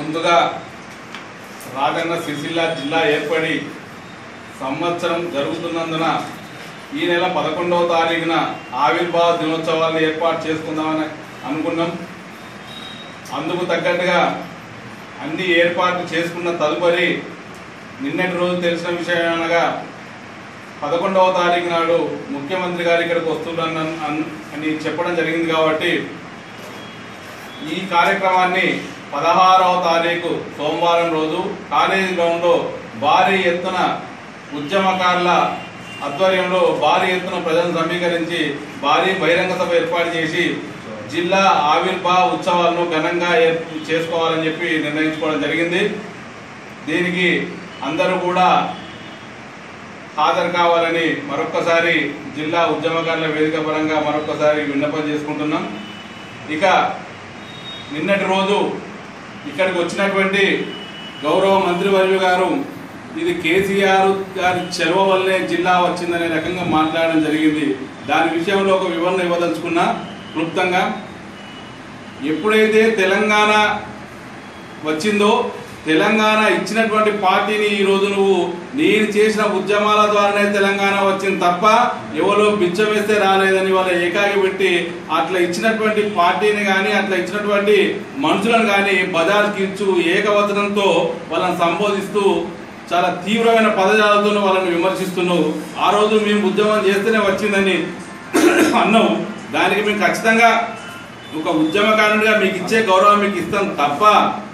ముందుగా రాజన్న సిరిసిల్ల జిల్లా ఏర్పడి సంవత్సరం జరుగుతున్నందున ఈ నెల పదకొండవ తారీఖున ఆవిర్భావ దినోత్సవాలను ఏర్పాటు చేసుకుందామని అనుకున్నాం అందుకు తగ్గట్టుగా అన్ని ఏర్పాట్లు చేసుకున్న తదుపరి నిన్నటి రోజు తెలిసిన విషయం అనగా పదకొండవ తారీఖు నాడు ముఖ్యమంత్రి గారు ఇక్కడికి వస్తున్నారని అన్- అని చెప్పడం జరిగింది కాబట్టి ఈ కార్యక్రమాన్ని పదహారవ తారీఖు సోమవారం రోజు కాలేజీ గ్రౌండ్లో భారీ ఎత్తున ఉద్యమకారుల ఆధ్వర్యంలో భారీ ఎత్తున ప్రజలను సమీకరించి భారీ బహిరంగ సభ ఏర్పాటు చేసి జిల్లా ఆవిర్భావ ఉత్సవాలను ఘనంగా ఏర్- చేసుకోవాలని చెప్పి నిర్ణయించుకోవడం జరిగింది దీనికి అందరూ కూడా హాజరు కావాలని మరొక్కసారి జిల్లా ఉద్యమకారుల వేదిక పరంగా మరొక్కసారి విన్నపం చేసుకుంటున్నాం ఇక నిన్నటి రోజు ఇక్కడికి వచ్చినటువంటి గౌరవ మంత్రివర్యులు గారు ఇది కేసీఆర్ గారి చెలవ వల్లే జిల్లా వచ్చిందనే రకంగా మాట్లాడడం జరిగింది దాని విషయంలో ఒక వివరణ ఇవ్వదలుచుకున్నా క్లుప్తంగా ఎప్పుడైతే తెలంగాణ వచ్చిందో తెలంగాణ ఇచ్చినటువంటి పార్టీని ఈ రోజు నువ్వు నేను చేసిన ఉద్యమాల ద్వారానే తెలంగాణ వచ్చింది తప్ప ఎవరో బిచ్చం వేస్తే రాలేదని వాళ్ళ ఏకాకి పెట్టి అట్లా ఇచ్చినటువంటి పార్టీని కానీ అట్లా ఇచ్చినటువంటి మనుషులను కానీ బజార్కి ఇచ్చు ఏకవచనంతో వాళ్ళని సంబోధిస్తూ చాలా తీవ్రమైన పదజాలతో వాళ్ళని విమర్శిస్తున్నావు ఆ రోజు మేము ఉద్యమం చేస్తేనే వచ్చిందని అన్నావు దానికి మేము ఖచ్చితంగా ఒక ఉద్యమకారునిగా మీకు ఇచ్చే గౌరవం మీకు ఇస్తాం తప్ప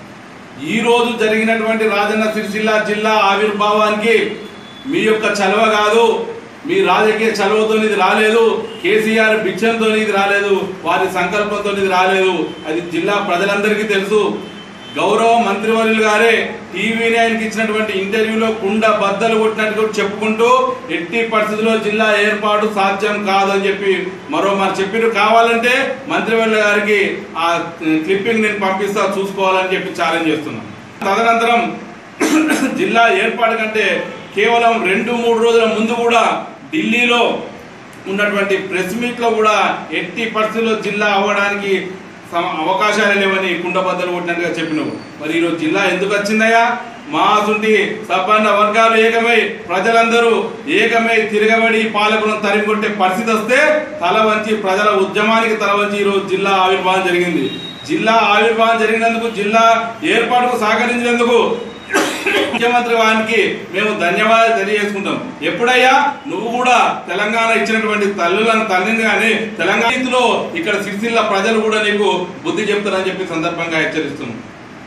ఈ రోజు జరిగినటువంటి రాజన్న సిరిసిల్ల జిల్లా ఆవిర్భావానికి మీ యొక్క చలవ కాదు మీ రాజకీయ చలవతో ఇది రాలేదు కేసీఆర్ భిక్షంతో ఇది రాలేదు వారి సంకల్పంతో ఇది రాలేదు అది జిల్లా ప్రజలందరికీ తెలుసు గౌరవ మంత్రివర్యులు గారే టీవీ నైన్కి ఇచ్చినటువంటి ఇంటర్వ్యూలో కుండ బద్దలు కొట్టినట్టు చెప్పుకుంటూ ఎట్టి పరిస్థితుల్లో జిల్లా ఏర్పాటు సాధ్యం కాదని చెప్పి మరో మరి చెప్పిన కావాలంటే మంత్రివర్యుల గారికి ఆ క్లిప్పింగ్ నేను పంపిస్తా చూసుకోవాలని చెప్పి ఛాలెంజ్ చేస్తున్నాను తదనంతరం జిల్లా ఏర్పాటు కంటే కేవలం రెండు మూడు రోజుల ముందు కూడా ఢిల్లీలో ఉన్నటువంటి ప్రెస్ మీట్ లో కూడా ఎట్టి పరిస్థితుల్లో జిల్లా అవ్వడానికి సమ- అవకాశాలు లేవని కుండబద్దలు కొట్టినట్టుగా చెప్పినావు మరి ఈరోజు జిల్లా ఎందుకు వచ్చిందయ్యా మా అసంటి సపన్న వర్గాలు ఏకమై ప్రజలందరూ ఏకమై తిరగబడి పాలకులను తరిమికొట్టే పరిస్థితి వస్తే తల వంచి ప్రజల ఉద్యమానికి తల వంచి ఈరోజు జిల్లా ఆవిర్భావం జరిగింది జిల్లా ఆవిర్భావం జరిగినందుకు జిల్లా ఏర్పాటుకు సహకరించినందుకు ముఖ్యమంత్రి వారికి మేము ధన్యవాదాలు తెలియజేసుకుంటాం ఎప్పుడయ్యా నువ్వు కూడా తెలంగాణ ఇచ్చినటువంటి తల్లులను తల్లిని కానీ తెలంగాణ రీతిలో ఇక్కడ సిరిసిల్ల ప్రజలు కూడా నీకు బుద్ధి చెప్తారని చెప్పి సందర్భంగా హెచ్చరిస్తున్నాం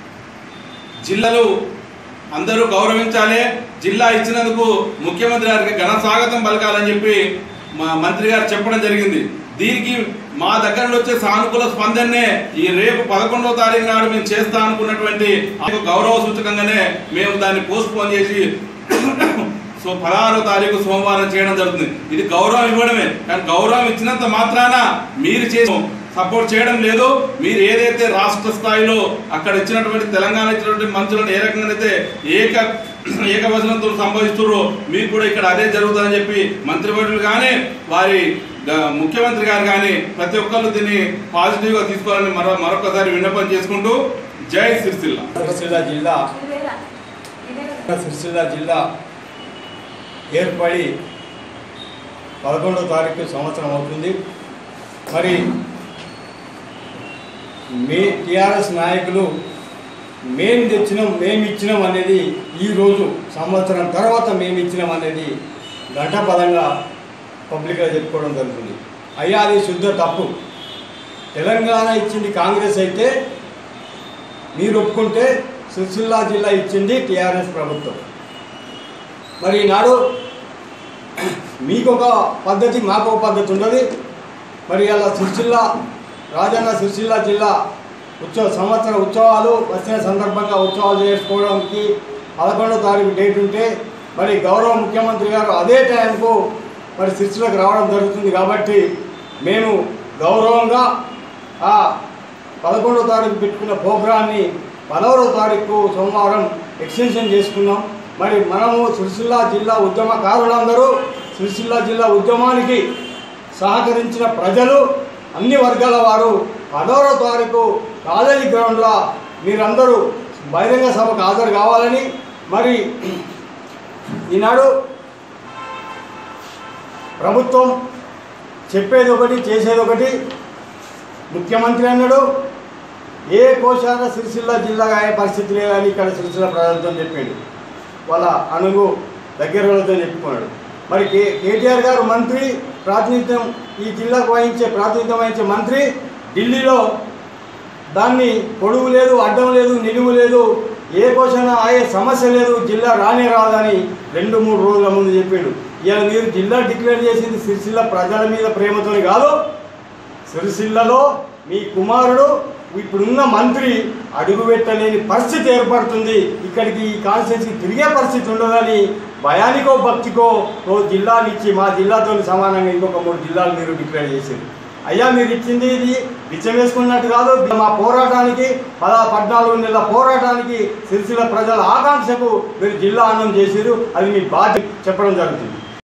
జిల్లాలు అందరూ గౌరవించాలి జిల్లా ఇచ్చినందుకు ముఖ్యమంత్రి గారికి ఘన స్వాగతం పలకాలని చెప్పి మా మంత్రి గారు చెప్పడం జరిగింది దీనికి మా దగ్గర నుండి వచ్చే సానుకూల స్పందనే ఈ రేపు పదకొండవ తారీఖు నాడు మేము చేస్తా అనుకున్నటువంటి ఆ గౌరవ సూచకంగానే మేము దాన్ని పోస్ట్ పోన్ చేసి సో పదహారో తారీఖు సోమవారం చేయడం జరుగుతుంది ఇది గౌరవం ఇవ్వడమే కానీ గౌరవం ఇచ్చినంత మాత్రాన మీరు చేసి సపోర్ట్ చేయడం లేదు మీరు ఏదైతే రాష్ట్ర స్థాయిలో అక్కడ ఇచ్చినటువంటి తెలంగాణ ఇచ్చినటువంటి మంత్రులను ఏ రకంగా అయితే ఏక ఏకవచనంతో సంభవిస్తున్నారో మీకు కూడా ఇక్కడ అదే జరుగుతుందని చెప్పి మంత్రివర్యులు కానీ వారి గ- ముఖ్యమంత్రి గారు కానీ ప్రతి ఒక్కరు దీన్ని పాజిటివ్ గా తీసుకోవాలని మరో మరొకసారి విన్నపం చేసుకుంటూ జై సిరిసిల్ల సిరిసిల్ల జిల్లా సిరిసిల్ల జిల్లా ఏర్పడి పదకొండో తారీఖు సంవత్సరం అవుతుంది మరి మీ టిఆర్ఎస్ నాయకులు మేము తెచ్చినాం మేము ఇచ్చినాం అనేది ఈరోజు సంవత్సరం తర్వాత మేము ఇచ్చినాం అనేది ఘంటాపదంగా పబ్లిక్గా చెప్పుకోవడం జరుగుతుంది అయ్యా అది శుద్ధ తప్పు తెలంగాణ ఇచ్చింది కాంగ్రెస్ అయితే మీరు ఒప్పుకుంటే సిరిసిల్ల జిల్లా ఇచ్చింది టీఆర్ఎస్ ప్రభుత్వం మరి ఈనాడు మీకు ఒక పద్ధతి మాకు ఒక పద్ధతి ఉండదు మరి అలా సిరిసిల్ల రాజన్న సిరిసిల్ల జిల్లా ఉత్సవ సంవత్సర ఉత్సవాలు వచ్చిన సందర్భంగా ఉత్సవాలు చేసుకోవడానికి పదకొండో తారీఖు డేట్ ఉంటే మరి గౌరవ ముఖ్యమంత్రి గారు అదే టైంకు మరి సిరిసిల్లకు రావడం జరుగుతుంది కాబట్టి మేము గౌరవంగా ఆ పదకొండో తారీఖు పెట్టుకున్న ప్రోగ్రాన్ని పదవరో తారీఖు సోమవారం ఎక్స్టెన్షన్ చేసుకున్నాం మరి మనము సిరిసిల్ల జిల్లా ఉద్యమకారులందరూ సిరిసిల్ల జిల్లా ఉద్యమానికి సహకరించిన ప్రజలు అన్ని వర్గాల వారు పదవరో తారీఖు కాలేజీ గ్రౌండ్లో మీరందరూ బహిరంగ సభకు హాజరు కావాలని మరి ఈనాడు ప్రభుత్వం చెప్పేది ఒకటి చేసేది ఒకటి ముఖ్యమంత్రి అన్నాడు ఏ కోశాన సిరిసిల్ల జిల్లాగా అయ్యే పరిస్థితి లేదని ఇక్కడ సిరిసిల్ల ప్రజలతో చెప్పిండు వాళ్ళ అనుగు దగ్గరతో చెప్పుకున్నాడు మరి కే కేటీఆర్ గారు మంత్రి ప్రాతినిధ్యం ఈ జిల్లాకు వహించే ప్రాతినిధ్యం వహించే మంత్రి ఢిల్లీలో దాన్ని పొడుగు లేదు అడ్డం లేదు నిలువు లేదు ఏ క్వశ్చన్ అయ్యే సమస్య లేదు జిల్లా రానే రాదని రెండు మూడు రోజుల ముందు చెప్పిండు ఇవాళ మీరు జిల్లా డిక్లేర్ చేసింది సిరిసిల్ల ప్రజల మీద ప్రేమతో కాదు సిరిసిల్లలో మీ కుమారుడు ఇప్పుడున్న మంత్రి అడుగు పెట్టలేని పరిస్థితి ఏర్పడుతుంది ఇక్కడికి ఈ కాన్స్టిట్యూన్సీకి తిరిగే పరిస్థితి ఉండదని భయానికో భక్తికో ఓ జిల్లాలు ఇచ్చి మా జిల్లాతో సమానంగా ఇంకొక మూడు జిల్లాలు మీరు డిక్లేర్ చేసింది అయ్యా మీరు ఇచ్చింది ఇది బిచ్చం వేసుకున్నట్టు కాదు మా పోరాటానికి పద పద్నాలుగు నెలల పోరాటానికి సిరిసిల్ల ప్రజల ఆకాంక్షకు మీరు జిల్లా అన్నం చేసిరు అది మీ బాధ్యత చెప్పడం జరుగుతుంది